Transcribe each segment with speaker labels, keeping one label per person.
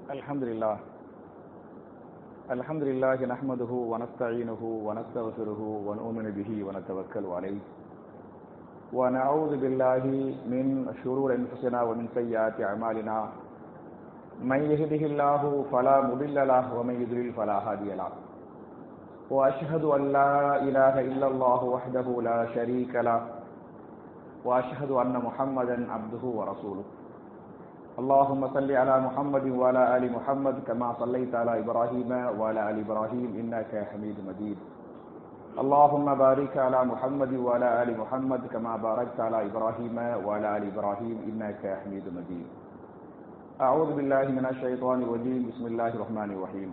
Speaker 1: الحمد لله الحمد لله نحمده ونستعينه ونستغفره ونؤمن به ونتوكل عليه ونعوذ بالله من شرور انفسنا ومن سيئات اعمالنا من يهده الله فلا مضل له ومن يضلل فلا هادي له واشهد ان لا اله الا الله وحده لا شريك له واشهد ان محمدا عبده ورسوله اللهم صل على محمد وعلى ال محمد كما صليت على ابراهيم وعلى ال ابراهيم انك حميد مجيد اللهم بارك على محمد وعلى ال محمد كما باركت على ابراهيم وعلى ال ابراهيم انك حميد مجيد اعوذ بالله من الشيطان الرجيم بسم الله الرحمن الرحيم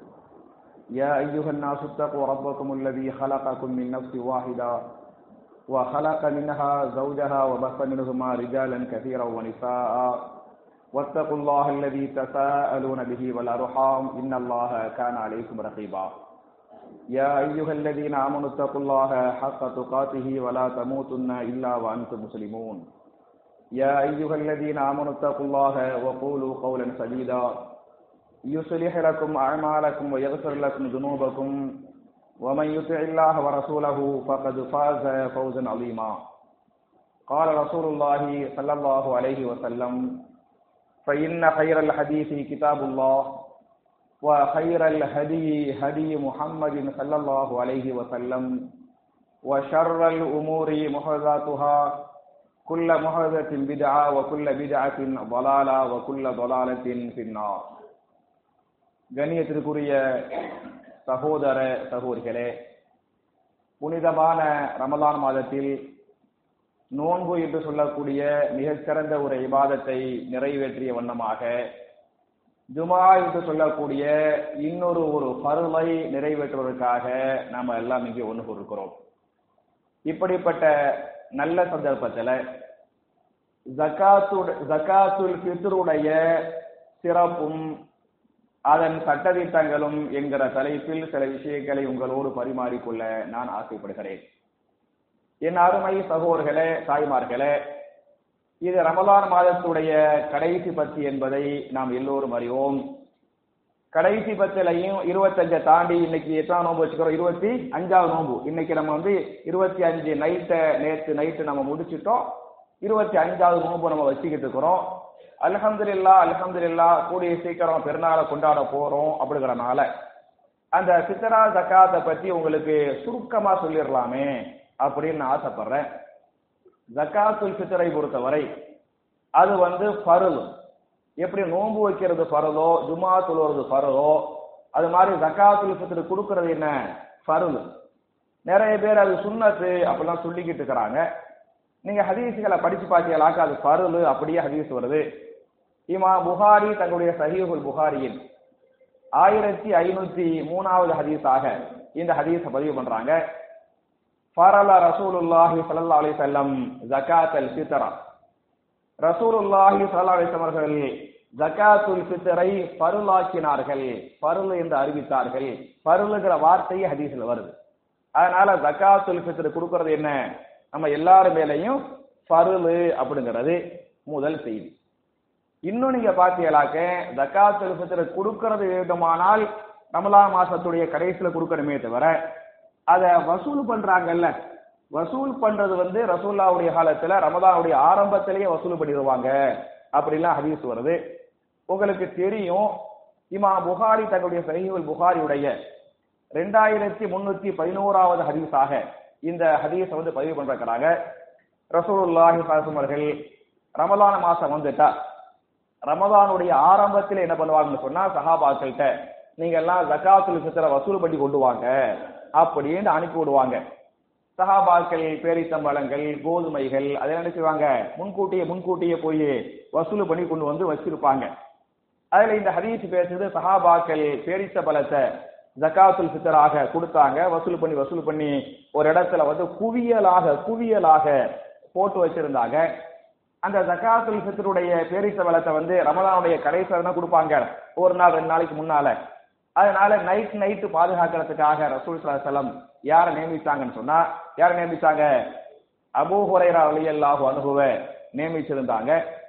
Speaker 1: يا ايها الناس اتقوا ربكم الذي خلقكم من نفس واحده وخلق منها زوجها وبث منهما رجالا كثيرا ونساء واتقوا الله الذي تساءلون به والأرحام إن الله كان عليكم رقيبا يا أيها الذين آمنوا اتقوا الله حق تقاته ولا تموتن إلا وأنتم مسلمون يا أيها الذين آمنوا اتقوا الله وقولوا قولا سديدا يصلح لكم أعمالكم ويغفر لكم ذنوبكم ومن يطع الله ورسوله فقد فاز فوزا عظيما قال رسول الله صلى الله عليه وسلم فإن خير الحديث كتاب الله وخير الهدي هدي محمد صلى الله عليه وسلم وشر الأمور محدثاتها كل محدثة بدعة وكل بدعة ضلالة وكل ضلالة في النار கண்ணியத்திற்குரிய சகோதர சகோதரிகளே புனிதமான ரமலான் மாதத்தில் நோன்பு என்று சொல்லக்கூடிய மிகச்சிறந்த ஒரு இபாதத்தை நிறைவேற்றிய வண்ணமாக ஜுமா என்று சொல்லக்கூடிய இன்னொரு ஒரு பருளை நிறைவேற்றுவதற்காக நாம எல்லாம் இங்கே ஒன்று கொடுக்கிறோம் இப்படிப்பட்ட நல்ல சந்தர்ப்பத்தில் ஜக்காத்து ஜக்காத்துல் பித்ருடைய சிறப்பும் அதன் சட்டதிட்டங்களும் என்கிற தலைப்பில் சில விஷயங்களை உங்களோடு பரிமாறிக்கொள்ள நான் ஆசைப்படுகிறேன் என் அருமை சகோதர்களே தாய்மார்களே இது ரமலான் மாதத்துடைய கடைசி பத்து என்பதை நாம் எல்லோரும் அறிவோம் கடைசி பத்திலையும் இருபத்தஞ்சை தாண்டி இன்னைக்கு எத்தனை நோன்பு வச்சுக்கிறோம் இருபத்தி அஞ்சாவது நோன்பு இன்னைக்கு நம்ம வந்து இருபத்தி அஞ்சு நைட்டை நேற்று நைட்டு நம்ம முடிச்சிட்டோம் இருபத்தி அஞ்சாவது நோன்பு நம்ம வச்சுக்கிட்டு இருக்கிறோம் அலமதுல்லா அலமதுல்லா கூடிய சீக்கிரம் பெருநாளை கொண்டாட போறோம் அப்படிங்கிறனால அந்த சித்தரா ஜக்காத்தை பத்தி உங்களுக்கு சுருக்கமா சொல்லிடலாமே அப்படின்னு நான் ஆசைப்படுறேன் ஜக்காத்துல் ஃபித்ரை பொறுத்தவரை அது வந்து ஃபருல் எப்படி நோன்பு வைக்கிறது ஃபரலோ ஜுமா தொழுவது ஃபரலோ அது மாதிரி ஜக்காத்துல் ஃபித்ரு கொடுக்கறது என்ன ஃபருல் நிறைய பேர் அது சுண்ணத்து அப்படிலாம் சொல்லிக்கிட்டு இருக்கிறாங்க நீங்க ஹதீஸ்களை படிச்சு பார்த்தீங்களாக்க அது ஃபருல் அப்படியே ஹதீஸ் வருது இமா புகாரி தங்களுடைய சஹீஹுல் புகாரியின் ஆயிரத்தி ஐநூத்தி மூணாவது ஹதீஸாக இந்த ஹதீஸை பதிவு பண்றாங்க ஃபரல ரசூலுல்லாஹி சல்லா அலி செல்லம் ஜக்காத் அல் ஃபித்ரா ரசூலுல்லாஹி சல்லா அலி அவர்கள் ஜக்காத்துல் ஃபித்ரை பருளாக்கினார்கள் பருள் என்று அறிவித்தார்கள் பருளுங்கிற வார்த்தையே ஹதீஸ்ல வருது அதனால ஜக்காத்துல் ஃபித்ர் கொடுக்கறது என்ன நம்ம எல்லாரும் மேலையும் பருள் அப்படிங்கிறது முதல் செய்தி இன்னும் நீங்க பாத்தீங்களாக்க ஜக்காத்துல் ஃபித்ர் கொடுக்கறது வேண்டுமானால் ரமலான் மாசத்துடைய கடைசியில கொடுக்கணுமே தவிர அத வசூல் பண்றாங்கல்ல வசூல் பண்றது வந்து ரசூல்லாவுடைய காலத்துல ரமதானுடைய ஆரம்பத்திலேயே வசூல் பண்ணிடுவாங்க அப்படிலாம் ஹதீஸ் வருது உங்களுக்கு தெரியும் இமா புகாரி தங்களுடைய சஹீவுல் புகாரியுடைய ரெண்டாயிரத்தி முன்னூத்தி பதினோராவது ஹதீஸாக இந்த ஹதீஸை வந்து பதிவு பண்றாங்க ரசூலுல்லாஹி அவர்கள் ரமலான மாசம் வந்துட்டா ரமதானுடைய ஆரம்பத்தில் என்ன பண்ணுவாங்கன்னு சொன்னா சஹாபாக்கள்கிட்ட நீங்க எல்லாம் ஜக்காத்துல் ஃபித்ர வசூல் பண்ணி கொண்டு வாங்க அப்படின்னு அனுப்பி விடுவாங்க சகாபாக்கள் பேரித்தம்பழங்கள் கோதுமைகள் அதை நினைச்சுவாங்க முன்கூட்டியே முன்கூட்டியே போய் வசூல் பண்ணி கொண்டு வந்து வச்சிருப்பாங்க அதுல இந்த ஹதீஸ் பேசுறது சஹாபாக்கள் பேரித்த பழத்தை ஜக்காத்துல் ஃபித்தராக கொடுத்தாங்க வசூல் பண்ணி வசூல் பண்ணி ஒரு இடத்துல வந்து குவியலாக குவியலாக போட்டு வச்சிருந்தாங்க அந்த ஜக்காத்துல் ஃபித்தருடைய பேரித்த பழத்தை வந்து ரமதானுடைய கடைசியில் தான் கொடுப்பாங்க ஒரு நாள் ரெண்டு நாளைக்கு முன்னால அதனால நைட் நைட்டு பாதுகாக்கிறதுக்காக ரசூல் சலம் யாரை நியமிச்சாங்கன்னு சொன்னா யாரை நியமிச்சாங்க அபூ ஹுரைரா அலி அல்லாஹு அனுபவ நியமிச்சிருந்தாங்க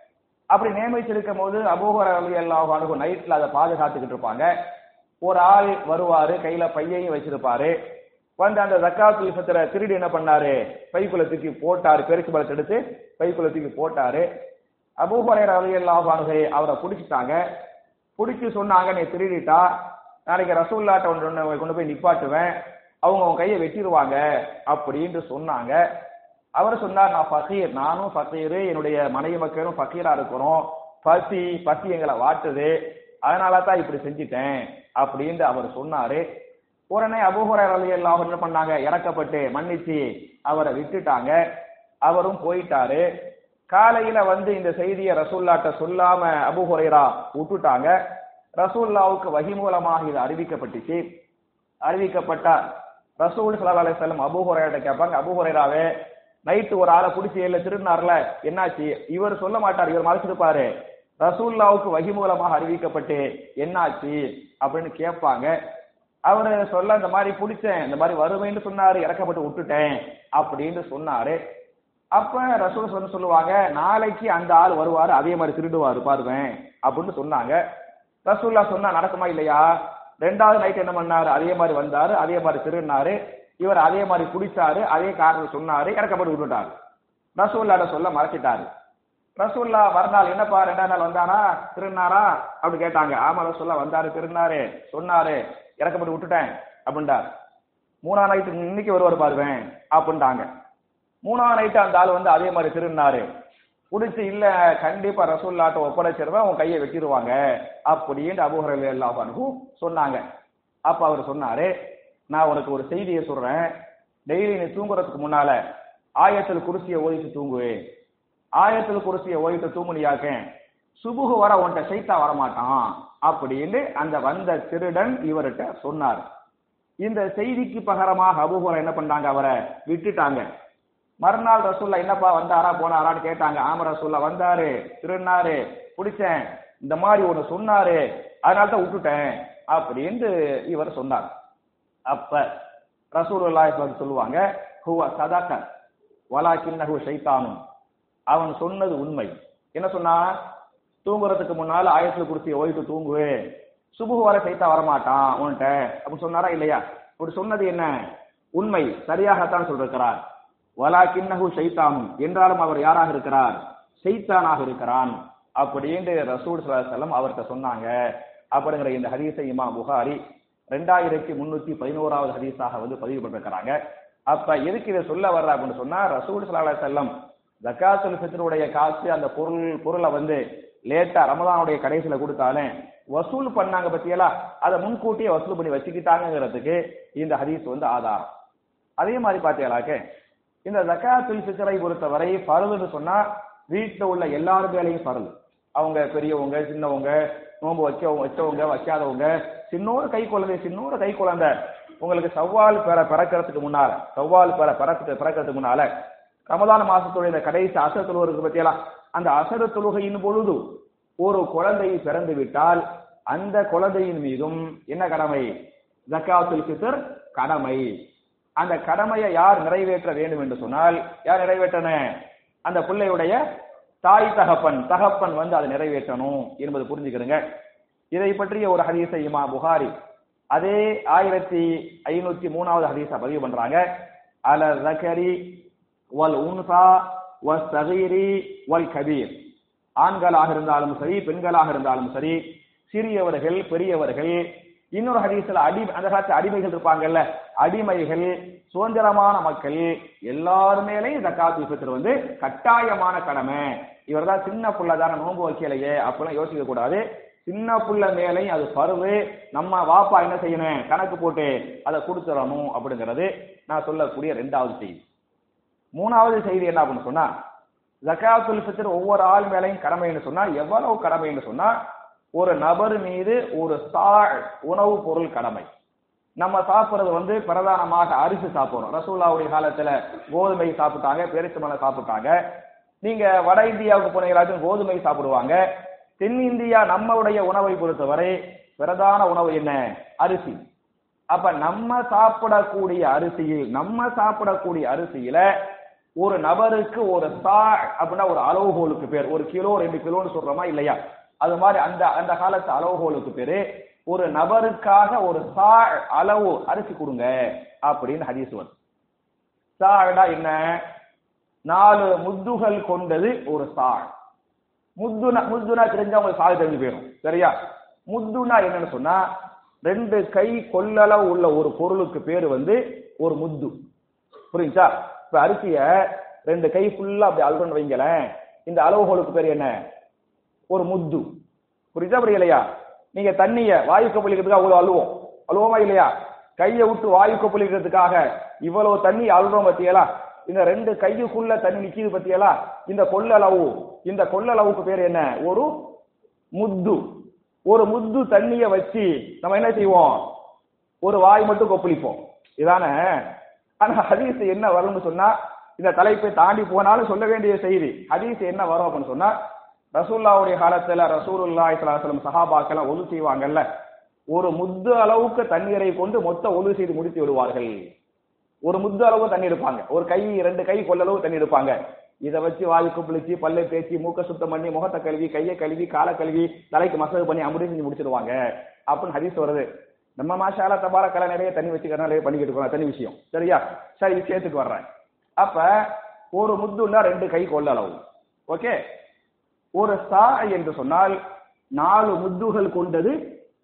Speaker 1: அப்படி நியமிச்சிருக்கும் போது அபூஹர அலி அல்லாஹ் அனுகு நைட்ல அதை பாதுகாத்துக்கிட்டு இருப்பாங்க ஒரு ஆள் வருவாரு கையில பையையும் வச்சிருப்பாரு வந்து அந்த ஜக்காத்துல் ஃபித்ர திருடி என்ன பண்ணாரு பைக்குள்ள தூக்கி போட்டாரு பெருசு பலத்தை எடுத்து பைக்குள்ள தூக்கி போட்டாரு அபூஹரையர் அலி அல்லாஹ் அனுகை அவரை பிடிச்சிட்டாங்க பிடிச்சி சொன்னாங்க நீ திருடிட்டா நாளைக்கு ரசூல்லாட்ட ஒன்று கொண்டு போய் நிப்பாட்டுவேன் அவங்க உன் கையை வெட்டிடுவாங்க அப்படின்ட்டு சொன்னாங்க அவர் சொன்னார் நான் ஃபகீர் நானும் ஃபகீர் என்னுடைய மனைவி மக்களும் ஃபகீரா இருக்கிறோம் பசி பசி எங்களை வாட்டுது அதனால தான் இப்படி செஞ்சிட்டேன் அப்படின்னு அவர் சொன்னாரு உடனே அபூஹுரர் அலி அல்லாஹ் என்ன பண்ணாங்க இறக்கப்பட்டு மன்னிச்சு அவரை விட்டுட்டாங்க அவரும் போயிட்டாரு காலையில வந்து இந்த செய்தியை ரசூல்லாட்ட சொல்லாம அபூஹுரைரா விட்டுட்டாங்க ரசூல்லாவுக்கு வகி மூலமாக இது அறிவிக்கப்பட்டுச்சு அறிவிக்கப்பட்டார் ரசூல் சல்லா அலிஸ்லாம் அபூஹுரையிட்ட கேட்பாங்க அபூஹுரைராவே நைட்டு ஒரு ஆளை பிடிச்சி இல்ல திருநார்ல என்னாச்சு இவர் சொல்ல மாட்டார் இவர் மறைச்சிருப்பாரு ரசூல்லாவுக்கு வகி மூலமாக அறிவிக்கப்பட்டு என்னாச்சு அப்படின்னு கேட்பாங்க அவரு சொல்ல இந்த மாதிரி பிடிச்சேன் இந்த மாதிரி வருவேன்னு சொன்னாரு இறக்கப்பட்டு விட்டுட்டேன் அப்படின்னு சொன்னாரு அப்ப ரசூல் வந்து சொல்லுவாங்க நாளைக்கு அந்த ஆள் வருவாரு அதே மாதிரி திருடுவாரு பாருவேன் அப்படின்னு சொன்னாங்க ரசூல்லா சொன்னா நடக்குமா இல்லையா ரெண்டாவது நைட் என்ன பண்ணாரு அதே மாதிரி வந்தாரு அதே மாதிரி திருடினாரு இவர் அதே மாதிரி குடிச்சாரு அதே காரணம் சொன்னாரு இறக்கப்பட்டு விட்டுட்டாரு ரசூல்லாட சொல்ல மறைச்சிட்டாரு ரசூல்லா மறுநாள் என்னப்பா ரெண்டாம் நாள் வந்தானா திருநாரா அப்படி கேட்டாங்க ஆமா ரசூல்லா வந்தாரு திருநாரு சொன்னாரு இறக்கப்பட்டு விட்டுட்டேன் அப்படின்ட்டார் மூணாம் நைட்டு இன்னைக்கு வருவார் பாருவேன் அப்படின்ட்டாங்க மூணாம் நைட்டு அந்த ஆள் வந்து அதே மாதிரி திருநாரு குடிச்சு இல்ல கண்டிப்பா ரசூல்லாட்ட ஒப்படைச்சிருவேன் உன் கையை வெட்டிடுவாங்க அப்படின்னு அபுஹரல் அல்லாஹ் சொன்னாங்க அப்ப அவர் சொன்னாரு நான் உனக்கு ஒரு செய்தியை சொல்றேன் டெய்லி நீ தூங்குறதுக்கு முன்னால ஆயத்தில் குருசியை ஓதிட்டு தூங்குவே ஆயத்தில் குருசியை ஓதிட்டு தூங்குனியாக்க சுபுகு வர உன்கிட்ட சைத்தா வரமாட்டான் அப்படின்னு அந்த வந்த திருடன் இவர்கிட்ட சொன்னார் இந்த செய்திக்கு பகரமாக அபுஹுர என்ன பண்ணாங்க அவரை விட்டுட்டாங்க மறுநாள் ரசூல்லா என்னப்பா வந்தாரா போனாரான்னு கேட்டாங்க ஆம ரசூல்லா வந்தாரு திருநாரு பிடிச்சேன் இந்த மாதிரி ஒண்ணு சொன்னாரு அதனால தான் விட்டுட்டேன் அப்படின்னு இவர் சொன்னார் அப்ப ரசூலுல்லாஹி சொல்லுவாங்க ஹுவ சதாக்க வலாக்கின்னஹு ஷைத்தானும் அவன் சொன்னது உண்மை என்ன சொன்னா தூங்குறதுக்கு முன்னால ஆயத்துல குடிச்சு ஓய்ட்டு தூங்குவே சுபுகு வர சைத்தா வரமாட்டான் உன்கிட்ட அப்படின்னு சொன்னாரா இல்லையா அப்படி சொன்னது என்ன உண்மை சரியாகத்தான் சொல்லிருக்கிறார் வலாக்கின்னஹு ஷைத்தானும் என்றாலும் அவர் யாராக இருக்கிறார் ஷைத்தானாக இருக்கிறான் அப்படின்னு ரசூல் செல்லம் அவர்கிட்ட சொன்னாங்க அப்படிங்கிற இந்த ஹதீஸை இமா புகாரி ரெண்டாயிரத்தி முன்னூத்தி பதினோராவது ஹதீஸாக வந்து பதிவு பண்ணிருக்கிறாங்க அப்ப எதுக்கு இதை சொல்ல வர்ற அப்படின்னு சொன்னா ரசூல் சல்லா செல்லம் ஜக்காத்துல் ஃபித்ருடைய காசு அந்த பொருள் பொருளை வந்து லேட்டா ரமதானுடைய கடைசியில கொடுத்தாலும் வசூல் பண்ணாங்க பத்தியலா அதை முன்கூட்டியே வசூல் பண்ணி வச்சுக்கிட்டாங்கிறதுக்கு இந்த ஹதீஸ் வந்து ஆதாரம் அதே மாதிரி பாத்தீங்களாக்க இந்த ஜக்காத்துல் ஃபித்ரை பொறுத்தவரை பருதுன்னு சொன்னா வீட்டுல உள்ள எல்லாரும் வேலையும் பருது அவங்க பெரியவங்க சின்னவங்க நோன்பு வைக்கவங்க வச்சவங்க வைக்காதவங்க சின்னோரு கை குழந்தை சின்னோரு கை குழந்தை உங்களுக்கு சவ்வால் பெற பிறக்கிறதுக்கு முன்னால சவ்வால் பெற பிறக்க பிறக்கிறதுக்கு முன்னால ரமதான மாசத்துடைய இந்த கடைசி அசர் தொழுவருக்கு பத்தியெல்லாம் அந்த அசர தொழுகையின் பொழுது ஒரு குழந்தை பிறந்து விட்டால் அந்த குழந்தையின் மீதும் என்ன கடமை ஜக்காத்துல் ஃபித்ர் கடமை அந்த கடமையை யார் நிறைவேற்ற வேண்டும் என்று சொன்னால் யார் நிறைவேற்றன அந்த பிள்ளையுடைய தாய் தகப்பன் தகப்பன் வந்து அதை நிறைவேற்றணும் என்பது புரிஞ்சுக்கிறங்க இதை பற்றிய ஒரு ஹதீஸை இமா புகாரி அதே ஆயிரத்தி ஐநூத்தி மூணாவது ஹதீஸா பதிவு பண்றாங்க அல ரகரி வல் உன்சா வல் சகீரி வல் கபீர் ஆண்களாக இருந்தாலும் சரி பெண்களாக இருந்தாலும் சரி சிறியவர்கள் பெரியவர்கள் இன்னொரு ஹதீஸ்ல அடி அந்த காலத்து அடிமைகள் இருப்பாங்கல்ல அடிமைகள் சுதந்திரமான மக்கள் எல்லார் மேலேயும் ஜக்காத்து ஃபித்ர் வந்து கட்டாயமான கடமை இவர் தான் சின்ன புள்ள தானே நோன்பு வைக்கலையே அப்படிலாம் யோசிக்க கூடாது சின்ன புள்ள மேலையும் அது பருவு நம்ம வாப்பா என்ன செய்யணும் கணக்கு போட்டு அதை கொடுத்துடணும் அப்படிங்கிறது நான் சொல்லக்கூடிய ரெண்டாவது செய்தி மூணாவது செய்தி என்ன அப்படின்னு சொன்னா ஜக்காத்துல் ஃபித்ர் ஒவ்வொரு ஆள் மேலையும் கடமைன்னு சொன்னா எவ்வளவு கடமைன்னு சொன்னா ஒரு நபர் மீது ஒரு சாழ் உணவு பொருள் கடமை நம்ம சாப்பிடுறது வந்து பிரதானமாக அரிசி சாப்பிடுறோம் ரசூல்லாவுடைய காலத்துல கோதுமை சாப்பிட்டாங்க பெருசுமலை சாப்பிட்டாங்க நீங்க வட இந்தியாவுக்கு போனீங்களாச்சும் கோதுமை சாப்பிடுவாங்க தென்னிந்தியா நம்மளுடைய உணவை பொறுத்தவரை பிரதான உணவு என்ன அரிசி அப்ப நம்ம சாப்பிடக்கூடிய அரிசியில் நம்ம சாப்பிடக்கூடிய அரிசியில ஒரு நபருக்கு ஒரு சா அப்படின்னா ஒரு அளவுகோலுக்கு பேர் ஒரு கிலோ ரெண்டு கிலோன்னு சொல்றோமா இல்லையா அது மாதிரி அந்த அந்த காலத்து அளவுகோலுக்கு பேரு ஒரு நபருக்காக ஒரு சா அளவு அரிசி கொடுங்க அப்படின்னு ஹதீஸ் வருது சாடா என்ன நாலு முத்துகள் கொண்டது ஒரு சாழ் முத்துனா முத்துனா தெரிஞ்சவங்களுக்கு சாகு தெரிஞ்சு போயிடும் சரியா முத்துனா என்னன்னு சொன்னா ரெண்டு கை கொள்ளளவு உள்ள ஒரு பொருளுக்கு பேரு வந்து ஒரு முத்து புரியுச்சா இப்ப அரிசிய ரெண்டு கை ஃபுல்லா அப்படி அழுறன்னு வைங்களேன் இந்த அளவுகோலுக்கு பேர் என்ன ஒரு முத்து புரியுதா புரியலையா நீங்க தண்ணிய வாயு கொப்பளிக்கிறதுக்காக அவ்வளவு அழுவோம் அழுவோமா இல்லையா கையை விட்டு வாயு கொப்பளிக்கிறதுக்காக இவ்வளவு தண்ணி அழுறோம் பத்தியலா இந்த ரெண்டு கையுக்குள்ள தண்ணி நிக்குது பத்தியலா இந்த கொள்ளளவு இந்த கொள்ளளவுக்கு பேர் என்ன ஒரு முத்து ஒரு முத்து தண்ணிய வச்சு நம்ம என்ன செய்வோம் ஒரு வாய் மட்டும் கொப்பளிப்போம் இதானே ஆனா ஹதீஸ் என்ன வரும்னு சொன்னா இந்த தலைப்பை தாண்டி போனாலும் சொல்ல வேண்டிய செய்தி ஹதீஸ் என்ன வரும் அப்படின்னு சொன்னா ரசூல்லாவுடைய காலத்துல ரசூலுல்லாஹி ஸல்லல்லாஹு அலைஹி வஸல்லம் சஹாபாக்கள் ஒது செய்வாங்கல்ல ஒரு முத்து அளவுக்கு தண்ணீரை கொண்டு மொத்த ஒது செய்து முடித்து விடுவார்கள் ஒரு முத்து அளவு தண்ணி எடுப்பாங்க ஒரு கை ரெண்டு கை கொள்ளளவு தண்ணி எடுப்பாங்க இதை வச்சு வாய் குப்பிளிச்சு பல்லை தேய்ச்சி மூக்க சுத்தம் பண்ணி முகத்தை கழுவி கையை கழுவி காலை கழுவி தலைக்கு மசாஜ் பண்ணி அப்படி செஞ்சு முடிச்சிடுவாங்க அப்படின்னு ஹதீஸ் வருது நம்ம மாஷால தபார கலை நிறைய தண்ணி வச்சுக்கிறனால நிறைய பண்ணிக்கிட்டு இருக்கோம் தனி விஷயம் சரியா சரி விஷயத்துக்கு வர்றேன் அப்ப ஒரு முத்துன்னா ரெண்டு கை கொள்ளளவு ஓகே ஒரு சா என்று சொன்னால் நாலு முத்துகள் கொண்டது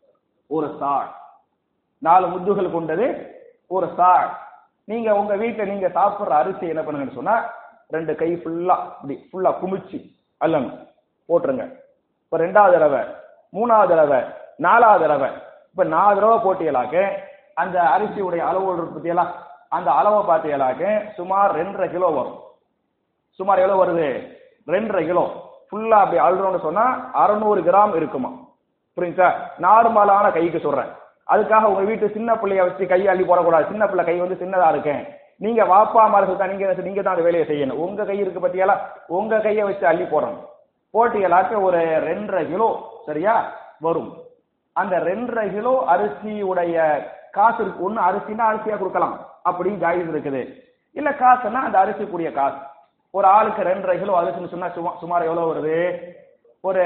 Speaker 1: ஒரு சாள் நாலு முத்துகள் கொண்டது ஒரு சாள் நீங்க உங்க வீட்டுல நீங்க சாப்பிடுற அரிசி என்ன பண்ணுங்கன்னு சொன்னா ரெண்டு கை ஃபுல்லா இப்படி ஃபுல்லா குமிச்சு அல்லணும் போட்டுருங்க இப்ப ரெண்டாவது தடவை மூணாவது தடவை நாலாவது தடவை இப்ப நாலு தடவை போட்டியலாக்க அந்த அரிசியுடைய அளவு பத்தியெல்லாம் அந்த அளவை பார்த்தீங்களாக்க சுமார் ரெண்டரை கிலோ வரும் சுமார் எவ்வளவு வருது ரெண்டரை கிலோ ஃபுல்லா அப்படி அழுறோம்னு சொன்னா அறுநூறு கிராம் இருக்குமா புரியுதா நார்மலான கைக்கு சொல்றேன் அதுக்காக உங்க வீட்டு சின்ன பிள்ளைய வச்சு கையை அள்ளி போடக்கூடாது சின்ன பிள்ளை கை வந்து சின்னதா இருக்கேன் நீங்க வாப்பா மாதிரி தான் நீங்க நீங்க தான் அந்த வேலையை செய்யணும் உங்க கை இருக்கு பத்தியால உங்க கையை வச்சு அள்ளி போடணும் போட்டியலாக்க ஒரு ரெண்டரை கிலோ சரியா வரும் அந்த ரெண்டரை கிலோ அரிசியுடைய காசு இருக்கு ஒண்ணு அரிசினா அரிசியா கொடுக்கலாம் அப்படின்னு ஜாயிஸ் இருக்குது இல்ல காசுன்னா அந்த அரிசிக்குரிய காசு ஒரு ஆளுக்கு ரெண்டரை கிலோ அரிசின்னு சொன்னா சுமா சுமார் எவ்வளவு வருது ஒரு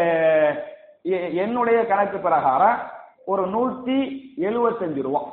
Speaker 1: எ- என்னுடைய கணக்கு பிரகாரம் ஒரு நூத்தி எழுவத்தஞ்சு ரூபா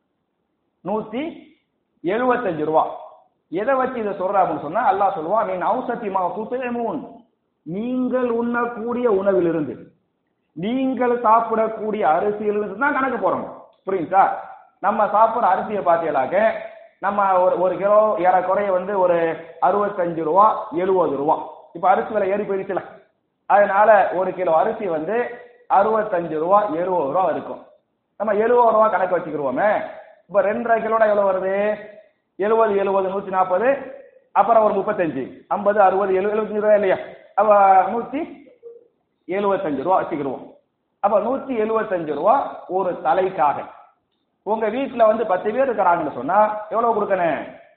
Speaker 1: நூத்தி எழுவத்தஞ்சு ரூபா எதை வச்சு இதை சொல்ற அப்படின்னு சொன்னா அல்லாஹ் சொல்லுவான் நீ நௌசத்திமா துத்தேமூன் நீங்கள் உண்ணக்கூடிய உணவிலிருந்து நீங்கள் சாப்பிடக்கூடிய அரிசியிலிருந்து தான் கணக்கு போறோம் புரியுதா நம்ம சாப்பிடுற அரிசியை பார்த்தீங்களாக்க நம்ம ஒரு ஒரு கிலோ ஏறக்குறைய வந்து ஒரு அறுபத்தஞ்சு ரூபா எழுபது ரூபா இப்ப அரிசி விலை ஏறி போயிடுச்சுல அதனால ஒரு கிலோ அரிசி வந்து அறுபத்தஞ்சு ரூபா எழுபது ரூபா இருக்கும் நம்ம எழுபது ரூபா கணக்கு வச்சுக்கிருவோமே இப்ப ரெண்டரை கிலோட எவ்வளவு வருது எழுபது எழுபது நூத்தி நாற்பது அப்புறம் ஒரு முப்பத்தஞ்சு ஐம்பது அறுபது எழுபது எழுபத்தஞ்சு ரூபா இல்லையா அப்ப நூத்தி எழுபத்தஞ்சு ரூபா வச்சுக்கிருவோம் அப்ப நூத்தி எழுபத்தஞ்சு ரூபா ஒரு தலைக்காக உங்க வீட்டுல வந்து பத்து பேர் இருக்கிறாங்கன்னு சொன்னா எவ்வளவு கொடுக்கணும்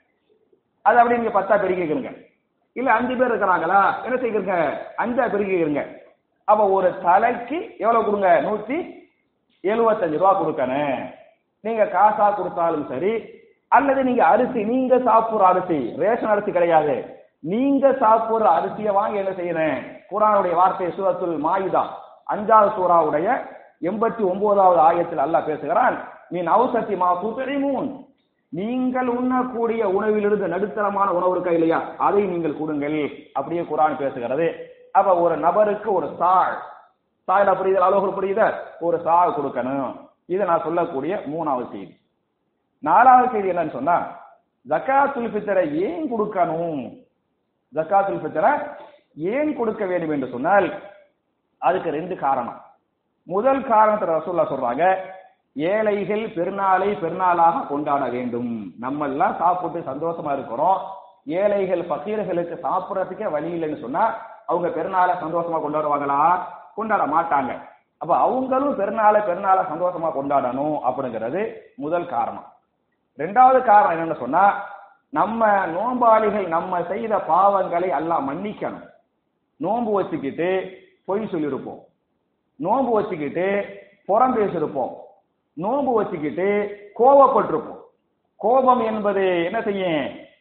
Speaker 1: அது அப்படி நீங்க பத்தா பெருக்கிக்கிறீங்க இல்ல அஞ்சு பேர் இருக்கிறாங்களா என்ன செய்கிறீங்க அஞ்சா பெருக்கிக்கிறீங்க அப்ப ஒரு தலைக்கு எவ்வளவு கொடுங்க நூத்தி எழுபத்தஞ்சு ரூபா கொடுக்கணும் நீங்க காசா கொடுத்தாலும் சரி அல்லது நீங்க அரிசி நீங்க சாப்பிடுற அரிசி ரேஷன் அரிசி கிடையாது நீங்க சாப்பிடுற அரிசியை வாங்கி என்ன செய்யணும் குரானுடைய வார்த்தை சூரத்துல் மாயுதா அஞ்சாவது சூறாவுடைய எண்பத்தி ஒன்பதாவது ஆயத்தில் அல்லாஹ் பேசுகிறான் நீ நவசத்தி மா துத்தரிமூன் நீங்கள் உண்ணக்கூடிய உணவிலிருந்து நடுத்தரமான உணவு இருக்கா இல்லையா அதை நீங்கள் கொடுங்கள் அப்படியே குரான் பேசுகிறது அப்ப ஒரு நபருக்கு ஒரு சாள் சாயில புரியுது அளவுகள் புரியுத ஒரு சாள் கொடுக்கணும் இதை நான் சொல்லக்கூடிய மூணாவது செய்தி நாலாவது செய்தி என்னன்னு சொன்னா ஜக்காத்துல் ஃபித்ரை ஏன் கொடுக்கணும் ஜக்காத்துல் ஃபித்ரை ஏன் கொடுக்க வேண்டும் என்று சொன்னால் அதுக்கு ரெண்டு காரணம் முதல் காரணத்தை ரசூல்லா சொல்றாங்க ஏழைகள் பெருநாளை பெருநாளாக கொண்டாட வேண்டும் நம்ம எல்லாம் சாப்பிட்டு சந்தோஷமா இருக்கிறோம் ஏழைகள் பக்கீர்களுக்கு சாப்பிடறதுக்கே வழி இல்லைன்னு சொன்னா அவங்க பெருநாளை சந்தோஷமா கொண்டாடுவாங்களா கொண்டாட மாட்டாங்க அப்ப அவங்களும் பெருநாளை பெருநாளை சந்தோஷமா கொண்டாடணும் அப்படிங்கிறது முதல் காரணம் ரெண்டாவது காரணம் என்னன்னு சொன்னா நம்ம நோம்பாளிகள் நம்ம செய்த பாவங்களை எல்லாம் மன்னிக்கணும் நோன்பு வச்சுக்கிட்டு பொய் சொல்லியிருப்போம் நோன்பு வச்சுக்கிட்டு புறம் பேசியிருப்போம் நோன்பு வச்சுக்கிட்டு கோபப்பட்டிருப்போம் கோபம் என்பது என்ன செய்யும்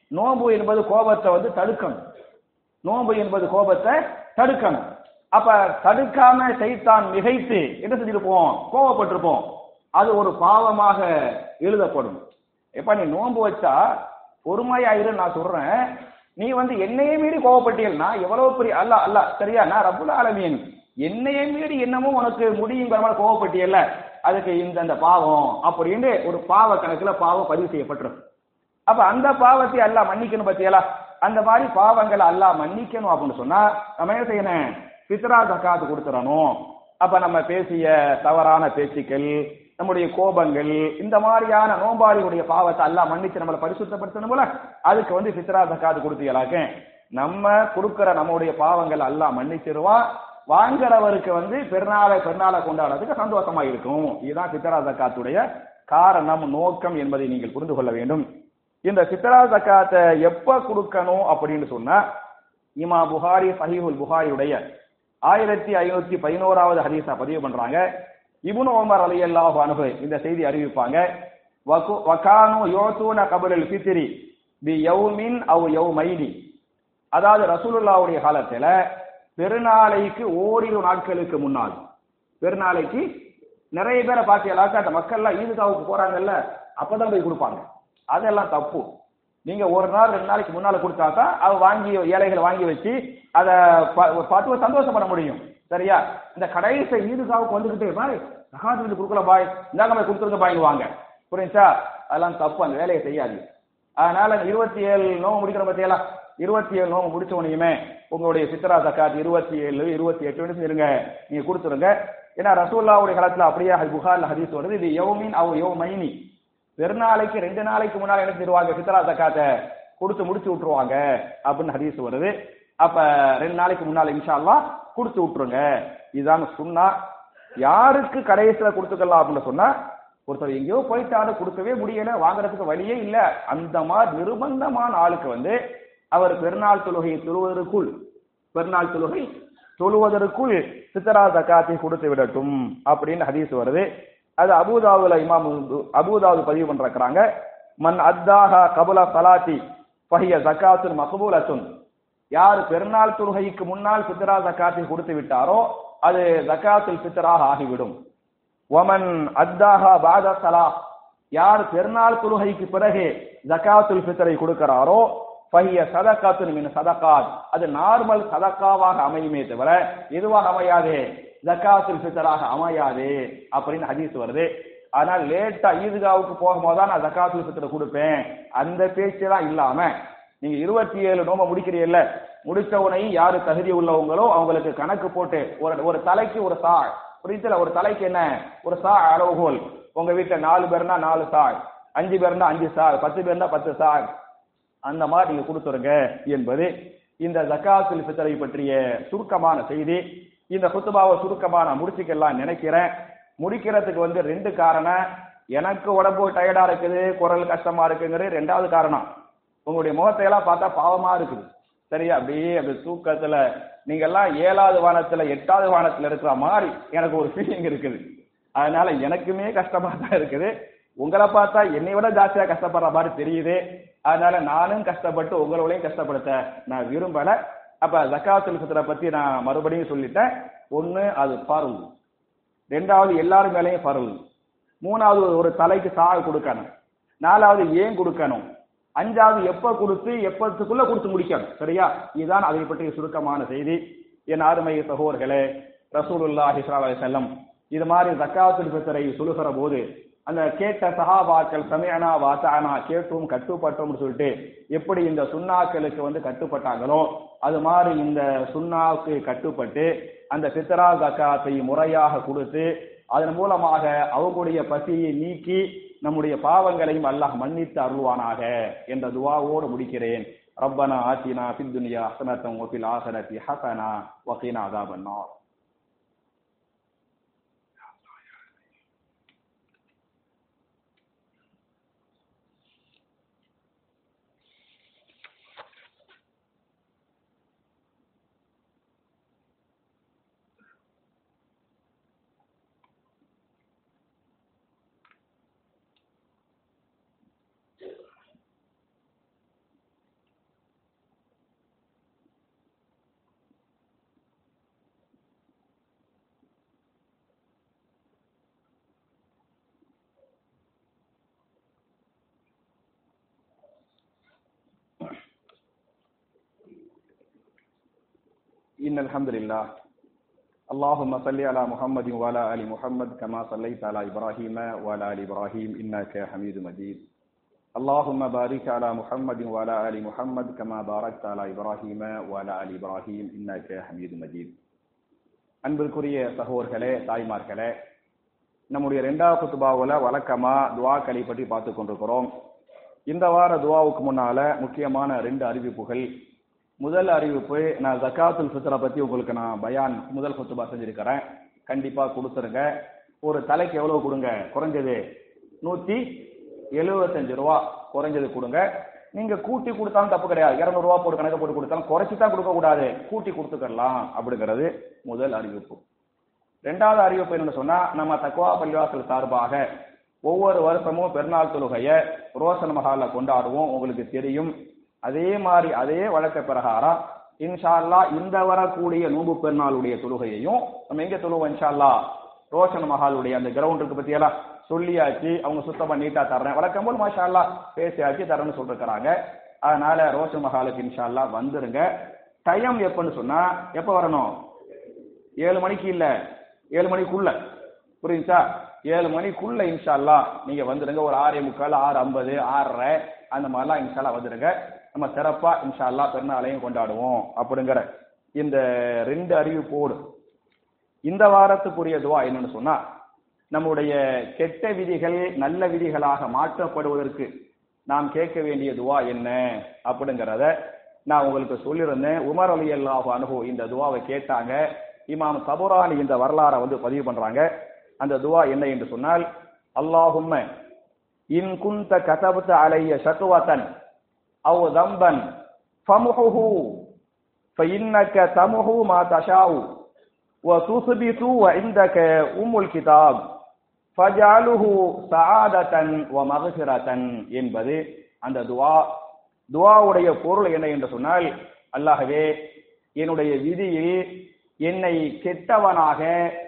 Speaker 1: நோன்பு என்பது கோபத்தை வந்து தடுக்கணும் நோன்பு என்பது கோபத்தை தடுக்கணும் அப்ப தடுக்காம செய்தான் மிகைத்து என்ன செஞ்சிருப்போம் கோபப்பட்டிருப்போம் அது ஒரு பாவமாக எழுதப்படும் எப்ப நீ நோன்பு வச்சா பொறுமையாயிரு நான் சொல்றேன் நீ வந்து என்னையே மீறி கோவப்பட்டீங்கன்னா எவ்வளவு பெரிய அல்ல அல்ல சரியா நான் ரப்புல் ஆலமீன் என்னையே மீறி என்னமோ உனக்கு முடியுங்கிற மாதிரி கோவப்பட்டியல்ல அதுக்கு இந்த இந்த பாவம் அப்படின்னு ஒரு பாவ கணக்குல பாவம் பதிவு செய்யப்பட்டிருக்கு அப்ப அந்த பாவத்தை அல்லாஹ் மன்னிக்கணும் பத்தியலா அந்த மாதிரி பாவங்களை அல்லாஹ் மன்னிக்கணும் அப்படின்னு சொன்னா நம்ம என்ன செய்யணும் பித்ரா ஜக்காத்து கொடுத்துடணும் அப்ப நம்ம பேசிய தவறான பேச்சுக்கள் நம்முடைய கோபங்கள் இந்த மாதிரியான நோம்பாளிகளுடைய பாவத்தை அல்லாஹ் மன்னிச்சு நம்மளை பரிசுத்தப்படுத்தணும்ல அதுக்கு வந்து பித்ரா ஜக்காத்து கொடுத்தீங்களாக்க நம்ம கொடுக்கிற நம்முடைய பாவங்கள் அல்லாஹ் மன்னிச்சிருவான் வாங்குறவருக்கு வந்து பெருநாளை பெருநாளை கொண்டாடுறதுக்கு சந்தோஷமா இருக்கும் இதுதான் பித்ரா ஜக்காத்துடைய காரணம் நோக்கம் என்பதை நீங்கள் புரிந்து கொள்ள வேண்டும் இந்த சித்ரா ஜக்காத்தை எப்ப கொடுக்கணும் அப்படின்னு சொன்னா இமா புகாரி சஹீஹுல் புகாரியுடைய ஆயிரத்தி ஐநூத்தி பதினோராவது ஹதீஸா பதிவு பண்றாங்க இப்னு உமர் ரலியல்லாஹு அன்ஹு இந்த செய்தி அறிவிப்பாங்க வகு- வகானு யோசூன கபுல் ஃபித்ரி பி யௌமின் அவ் யௌமைனி அதாவது ரசூலுல்லாவுடைய காலத்துல பெருநாளைக்கு ஓரிரு நாட்களுக்கு முன்னால் பெருநாளைக்கு நிறைய பேரை பார்த்தீங்களாக்கா அந்த மக்கள்லாம் ஈதுகாவுக்கு போறாங்கல்ல அப்பதான் போய் கொடுப்பாங்க அதெல்லாம் தப்பு நீங்க ஒரு நாள் ரெண்டு நாளைக்கு முன்னால கொடுத்தா தான் அவ வாங்கி ஏழைகளை வாங்கி வச்சு அதை பார்த்து சந்தோஷப்பட முடியும் சரியா இந்த கடைசி ஈதுகாவுக்கு வந்துகிட்டு பாய் சகாது வீட்டு கொடுக்கல பாய் இந்தாங்க போய் கொடுத்துருங்க பாய் வாங்க புரியுச்சா அதெல்லாம் தப்பு அந்த வேலையை செய்யாது அதனால இருபத்தி ஏழு நோவு முடிக்கிற பத்தியெல்லாம் இருபத்தி ஏழு நோவு முடிச்ச உடனேயுமே உங்களுடைய சித்ரா தக்காத் இருபத்தி ஏழு இருபத்தி எட்டு செஞ்சிருங்க நீங்க கொடுத்துருங்க ஏன்னா ரசூல்லாவுடைய காலத்துல அப்படியே ஹ- புகார்ல ஹதீஸ் வருது இது யௌமின் அவ் யௌ மைனி பெருநாளைக்கு ரெண்டு நாளைக்கு முன்னால என்ன தருவாங்க சித்ரா தக்காத்தை கொடுத்து முடிச்சு விட்டுருவாங்க அப்படின்னு ஹதீஸ் வருது அப்ப ரெண்டு நாளைக்கு முன்னால இன்ஷா அல்லாஹ் கொடுத்து விட்டுருங்க இதுதான் சொன்னா யாருக்கு கடைசியில கொடுத்துக்கலாம் அப்படின்னு சொன்னா ஒருத்தர் எங்கேயோ போயிட்டாரு கொடுக்கவே முடியல வாங்குறதுக்கு வழியே இல்ல அந்த மாதிரி நிர்பந்தமான ஆளுக்கு வந்து அவர் பெருநாள் தொழுகையை தொழுவதற்குள் பெருநாள் தொழுகை தொழுவதற்குள் சித்தரா தக்காத்தை கொடுத்து விடட்டும் அப்படின்னு ஹதீஸ் வருது அது அபூதாவுல இமாம் அபூதாவு பதிவு பண்றாங்க மன் அத்தாஹா கபுல சலாத்தி ஃபஹிய ஜக்காத்துன் மக்பூலத்துன் யார் பெருநாள் தொழுகைக்கு முன்னால் சித்தரா ஜக்காத்தை கொடுத்து விட்டாரோ அது ஜக்காத்துல் ஃபித்ராக ஆகிவிடும் ஒமன் அத்தாஹா பாத சலா யார் பெருநாள் தொழுகைக்கு பிறகு ஜக்காத்துல் ஃபித்ரை கொடுக்கிறாரோ ஃபஹிய சதகாத்துன் மின் சதகாத் அது நார்மல் சதக்காவாக அமையுமே தவிர எதுவாக அமையாது ஜக்காத்துல் ஃபித்ராக அமையாது அப்படின்னு ஹதீஸ் வருது ஆனால் லேட்டா ஈதுகாவுக்கு போகும்போது தான் நான் ஜக்காத்துல் ஃபித்ரை கொடுப்பேன் அந்த பேச்செல்லாம் இல்லாம நீங்க இருபத்தி ஏழு நோம்ப முடிக்கிறீல்ல முடிச்ச உடனே யாரு தகுதி உள்ளவங்களோ அவங்களுக்கு கணக்கு போட்டு ஒரு ஒரு தலைக்கு ஒரு சாள் புரியுதுல ஒரு தலைக்கு என்ன ஒரு சா அளவுகோல் உங்க வீட்டுல நாலு பேர்னா நாலு சாள் அஞ்சு பேர்னா அஞ்சு சாள் பத்து பேர்னா பத்து சாள் அந்த மாதிரி நீங்க கொடுத்துருங்க என்பது இந்த ஜக்காத்துல் ஃபித்ரை பற்றிய சுருக்கமான செய்தி இந்த குத்துபாவை சுருக்கமா நான் முடிச்சுக்கலாம் நினைக்கிறேன் முடிக்கிறதுக்கு வந்து ரெண்டு காரணம் எனக்கு உடம்பு டயர்டா இருக்குது குரல் கஷ்டமா இருக்குங்கிறது ரெண்டாவது காரணம் உங்களுடைய முகத்தை எல்லாம் பார்த்தா பாவமா இருக்குது சரியா அப்படியே அப்படி தூக்கத்துல நீங்க எல்லாம் ஏழாவது வானத்துல எட்டாவது வானத்துல இருக்கிற மாதிரி எனக்கு ஒரு ஃபீலிங் இருக்குது அதனால எனக்குமே கஷ்டமா தான் இருக்குது உங்களை பார்த்தா என்னை விட ஜாஸ்தியா கஷ்டப்படுற மாதிரி தெரியுது அதனால நானும் கஷ்டப்பட்டு உங்களையும் கஷ்டப்படுத்த நான் விரும்பல அப்ப ஜக்காத்துல் ஃபித்ரை பத்தி நான் மறுபடியும் சொல்லிட்டேன் ஒண்ணு அது பருள் ரெண்டாவது எல்லாரும் மேலேயும் பருள் மூணாவது ஒரு தலைக்கு சால் கொடுக்கணும் நாலாவது ஏன் கொடுக்கணும் அஞ்சாவது எப்ப கொடுத்து எப்பத்துக்குள்ள கொடுத்து முடிக்கணும் சரியா இதுதான் அதை பற்றிய சுருக்கமான செய்தி என் அருமை சகோதரர்களே ரசூலுல்லாஹி ஸல்லல்லாஹு அலைஹி வஸல்லம் இது மாதிரி ஜக்காத்துல் ஃபித்ரை சொல்லுகிற போது அந்த கேட்ட சஹாபாக்கள் சமயனா வாசானா கேட்டும் கட்டுப்பட்டோம்னு சொல்லிட்டு எப்படி இந்த சுண்ணாக்களுக்கு வந்து கட்டுப்பட்டாங்களோ அது மாதிரி இந்த சுண்ணாவுக்கு கட்டுப்பட்டு அந்த பித்ரா ஜக்காத்தை முறையாக கொடுத்து அதன் மூலமாக அவங்களுடைய பசியை நீக்கி நம்முடைய பாவங்களையும் அல்லாஹ் மன்னித்து அருள்வானாக என்ற துவாவோடு முடிக்கிறேன் ரப்பனா ஆத்தினா ஃபித் துன்யா ஹஸனத்தம் வஃபில் ஆஹிரத்தி ஹஸனா வகீனா அஸாபன் நார் إن الحمد لله اللهم صل على محمد وعلى آل محمد كما صليت على إبراهيم وعلى آل إبراهيم إنك حميد مجيد اللهم بارك على محمد وعلى آل محمد كما باركت على إبراهيم وعلى آل إبراهيم إنك حميد مجيد அன்பிற்குரிய சகோதர்களே தாய்மார்களே நம்முடைய ரெண்டாவது குத்துபாவில் வழக்கமா துவாக்களை பற்றி பார்த்து கொண்டிருக்கிறோம் இந்த வார துவாவுக்கு முன்னால முக்கியமான ரெண்டு அறிவிப்புகள் முதல் அறிவிப்பு நான் ஜக்காத்துல் ஃபித்ரை பத்தி உங்களுக்கு நான் பயான் முதல் குத்துபா செஞ்சிருக்கிறேன் கண்டிப்பா கொடுத்துருங்க ஒரு தலைக்கு எவ்வளவு கொடுங்க குறைஞ்சது நூத்தி எழுபத்தஞ்சு ரூபா குறைஞ்சது கொடுங்க நீங்க கூட்டி கொடுத்தாலும் தப்பு கிடையாது இருநூறு ரூபா போட்டு கணக்கு போட்டு கொடுத்தாலும் குறைச்சி தான் கொடுக்க கூடாது கூட்டி கொடுத்துக்கலாம் அப்படிங்கிறது முதல் அறிவிப்பு ரெண்டாவது அறிவிப்பு என்னன்னு சொன்னா நம்ம தக்குவா பள்ளிவாசல் சார்பாக ஒவ்வொரு வருஷமும் பெருநாள் தொழுகைய ரோஷன் மஹால கொண்டாடுவோம் உங்களுக்கு தெரியும் அதே மாதிரி அதே வழக்க பிரகாரம் இன்ஷா அல்லா இந்த வரக்கூடிய நோம்பு பெருநாளுடைய தொழுகையையும் நம்ம எங்க தொழுவோம் இன்ஷா அல்லா ரோஷன் மஹாலுடைய அந்த கிரவுண்ட் இருக்கு பத்தியெல்லாம் சொல்லியாச்சு அவங்க சுத்தமா நீட்டா தர்றேன் வழக்கம் போல் மாஷா அல்லா பேசியாச்சு தரேன்னு சொல்லிருக்கிறாங்க அதனால ரோஷன் மஹாலுக்கு இன்ஷா அல்லா வந்துருங்க டைம் எப்பன்னு சொன்னா எப்ப வரணும் ஏழு மணிக்கு இல்ல ஏழு மணிக்குள்ள புரியுச்சா ஏழு மணிக்குள்ள இன்ஷா அல்லா நீங்க வந்துடுங்க ஒரு ஆறே முக்கால் ஆறு ஐம்பது ஆறரை அந்த மாதிரிலாம் இன்ஷால்லா வந்துடுங்க நம்ம சிறப்பா இன்ஷா அல்லா பெருநாளையும் கொண்டாடுவோம் அப்படிங்கிற இந்த ரெண்டு அறிவிப்போடு இந்த வாரத்துக்குரிய துவா என்னன்னு சொன்னா நம்முடைய கெட்ட விதிகள் நல்ல விதிகளாக மாற்றப்படுவதற்கு நாம் கேட்க வேண்டிய துவா என்ன அப்படிங்கிறத நான் உங்களுக்கு சொல்லியிருந்தேன் உமர் அலி அல்லாஹு அனுகு இந்த துவாவை கேட்டாங்க இமாம் சபுரானி இந்த வரலாறை வந்து பதிவு பண்றாங்க அந்த துவா என்ன என்று சொன்னால் அல்லாஹும்ம இன் குந்த கதபுத்த அலைய ஷத்துவத்தன் அவ் தம்பன் ஃபமுஹுஹு فإنك تمحو ما تشاء وتثبت وعندك أم الكتاب فجعله سعادة ومغفرة என்பது அந்த துவா துவாவுடைய பொருள் என்ன என்று சொன்னால் அல்லாஹவே என்னுடைய விதியில் என்னை கெட்டவனாக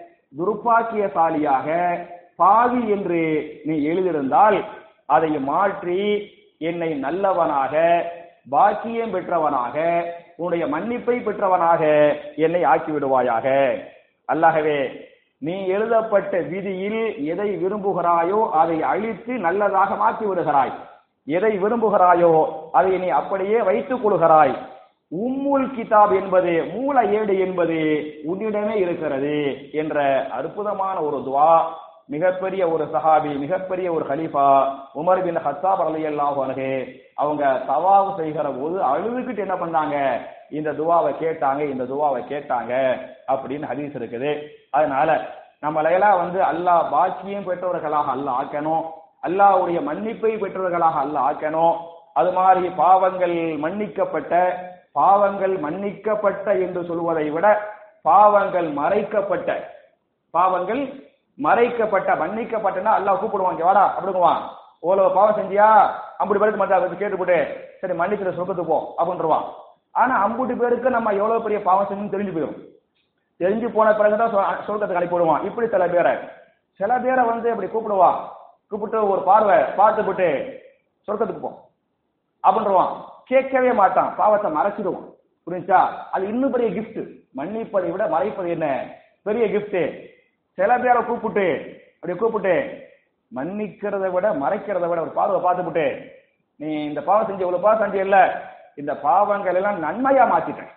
Speaker 1: துர்ப்பாக்கியசாலியாக பாவி என்று நீ எழுதியிருந்தால் அதை மாற்றி என்னை நல்லவனாக பாக்கியம் பெற்றவனாக உன்னுடைய மன்னிப்பை பெற்றவனாக என்னை ஆக்கி விடுவாயாக அல்லாகவே நீ எழுதப்பட்ட விதியில் எதை விரும்புகிறாயோ அதை அழித்து நல்லதாக மாற்றி விடுகிறாய் எதை விரும்புகிறாயோ அதை நீ அப்படியே வைத்துக் கொள்கிறாய் உம்முல் கிதாப் என்பது மூல ஏடு என்பது உன்னிடமே இருக்கிறது என்ற அற்புதமான ஒரு துவா மிகப்பெரிய ஒரு சஹாபி மிகப்பெரிய ஒரு ஹலீஃபா உமர் பின் ஹத்தாப் அலி அல்லாஹு அனகே அவங்க தவாவு செய்கிற போது அழுதுகிட்டு என்ன பண்ணாங்க இந்த துவாவை கேட்டாங்க இந்த துவாவை கேட்டாங்க அப்படின்னு ஹதீஸ் இருக்குது அதனால நம்மளையெல்லாம் வந்து அல்லாஹ் பாக்கியம் பெற்றவர்களாக அல்லாஹ் ஆக்கணும் அல்லாஹ்வுடைய மன்னிப்பை பெற்றவர்களாக அல்லாஹ் ஆக்கணும் அது மாதிரி பாவங்கள் மன்னிக்கப்பட்ட பாவங்கள் மன்னிக்கப்பட்ட என்று சொல்வதை விட பாவங்கள் மறைக்கப்பட்ட பாவங்கள் மறைக்கப்பட்ட மன்னிக்கப்பட்டனா அல்லாஹ் கூப்பிடுவான் வாடா அப்படிங்குவான் ஓலோ பாவம் செஞ்சியா அம்புடி பேருக்கு மத்த கேட்டுப்பட்டு சரி மன்னிக்கிற சொர்க்கத்துக்கு போ அப்படின்றான் ஆனா அம்புடி பேருக்கு நம்ம எவ்வளவு பெரிய பாவம் செஞ்சு தெரிஞ்சு போயிடும் தெரிஞ்சு போன பிறகுதான் சொர்க்கத்துக்கு அனுப்பி விடுவான் இப்படி சில பேரை சில பேரை வந்து இப்படி கூப்பிடுவான் கூப்பிட்டு ஒரு பார்வை பார்த்துவிட்டு சொர்க்கத்துக்கு போ அப்படின்றான் கேட்கவே மாட்டான் பாவத்தை மறைச்சிடுவான் புரிஞ்சா அது இன்னும் பெரிய கிஃப்ட் மன்னிப்பதை விட மறைப்பது என்ன பெரிய கிஃப்ட் சில பேரை கூப்பிட்டு அப்படி கூப்பிட்டு மன்னிக்கிறத விட மறைக்கிறத விட ஒரு பார்வை பார்த்துவிட்டு நீ இந்த பாவம் செஞ்ச இவ்வளவு பாவம் செஞ்ச இல்ல இந்த பாவங்கள் எல்லாம் நன்மையா மாத்திட்டேன்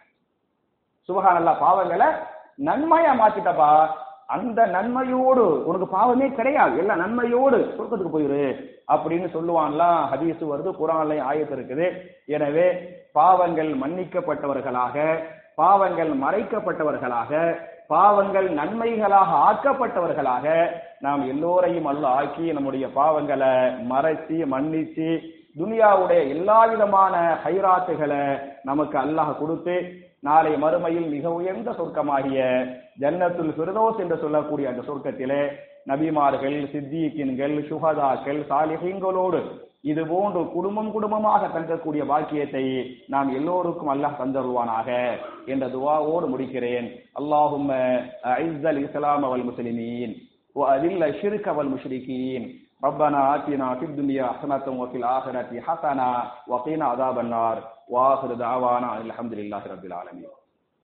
Speaker 1: சுபகானல்லா பாவங்களை நன்மையா மாத்திட்டப்பா அந்த நன்மையோடு உனக்கு பாவமே கிடையாது எல்லாம் நன்மையோடு சொர்க்கத்துக்கு போயிரு அப்படின்னு சொல்லுவான்லாம் ஹதீஸ் வருது குரான்லையும் ஆயத்து இருக்குது எனவே பாவங்கள் மன்னிக்கப்பட்டவர்களாக பாவங்கள் மறைக்கப்பட்டவர்களாக பாவங்கள் நன்மைகளாக ஆக்கப்பட்டவர்களாக நாம் எல்லோரையும் அல்ல ஆக்கி நம்முடைய பாவங்களை மறைச்சி மன்னிச்சு துனியாவுடைய எல்லா விதமான ஹைராத்துகளை நமக்கு அல்லாஹ் கொடுத்து நாளை மறுமையில் மிக உயர்ந்த சொர்க்கமாகிய ஜன்னத்துல் ஃபிர்தோஸ் என்று சொல்லக்கூடிய அந்த சொர்க்கத்திலே நபிமார்கள் சித்திகின்கள் சுகதாக்கள் சாலிஹீன்களோடு இது போன்று குடும்பம் குடும்பமாக தங்கக்கூடிய பாக்கியத்தை நாம் எல்லோருக்கும் அல்லாஹ் தந்தருவானாக என்ற துவாவோடு முடிக்கிறேன் அல்லாஹும் ஐஸல் இஸ்லாம் அவல் முஸ்லிமீன் وأذل الشرك والمشركين ربنا آتنا في الدنيا حسنة وفي الآخرة حسنة وقنا عذاب النار وآخر دعوانا الحمد لله رب العالمين